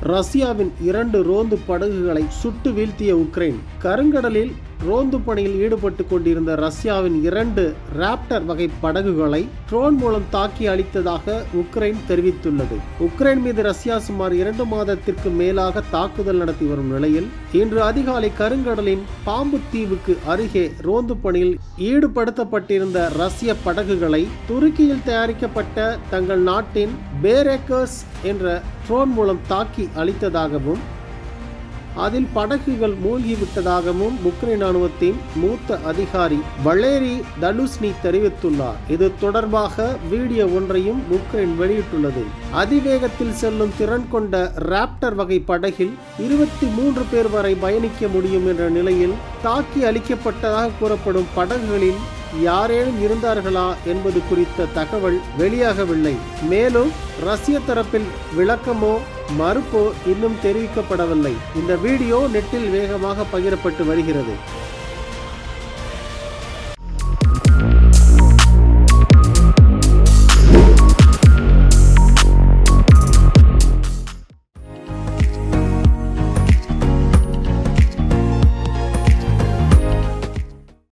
ரஷ்யாவின் இரண்டு ரோந்து படகுகளை சுட்டு வீழ்த்திய உக்ரைன் கருங்கடலில் ரோந்து பணியில் ஈடுபட்டு கொண்டிருந்த ரஷ்யாவின் இரண்டு ராப்டர் வகை படகுகளை ட்ரோன் மூலம் தாக்கி அழித்ததாக உக்ரைன் தெரிவித்துள்ளது உக்ரைன் மீது ரஷ்யா சுமார் இரண்டு மாதத்திற்கு மேலாக தாக்குதல் நடத்தி வரும் நிலையில் இன்று அதிகாலை கருங்கடலின் பாம்பு தீவுக்கு அருகே ரோந்து பணியில் ஈடுபடுத்தப்பட்டிருந்த ரஷ்ய படகுகளை துருக்கியில் தயாரிக்கப்பட்ட தங்கள் நாட்டின் பேரேக்கர்ஸ் என்ற ட்ரோன் மூலம் தாக்கி அழித்ததாகவும் அதில் படகுகள் மூழ்கிவிட்டதாகவும் உக்ரைன் ராணுவத்தின் மூத்த அதிகாரி வளேரி தலுஸ்னி தெரிவித்துள்ளார் இது தொடர்பாக வீடியோ ஒன்றையும் உக்ரைன் வெளியிட்டுள்ளது அதிவேகத்தில் செல்லும் திறன் கொண்ட ராப்டர் வகை படகில் இருபத்தி மூன்று பேர் வரை பயணிக்க முடியும் என்ற நிலையில் தாக்கி அளிக்கப்பட்டதாக கூறப்படும் படகுகளில் யாரேனும் இருந்தார்களா என்பது குறித்த தகவல் வெளியாகவில்லை மேலும் ரஷ்ய தரப்பில் விளக்கமோ மறுப்போ இன்னும் தெரிவிக்கப்படவில்லை இந்த வீடியோ நெட்டில் வேகமாக பகிரப்பட்டு வருகிறது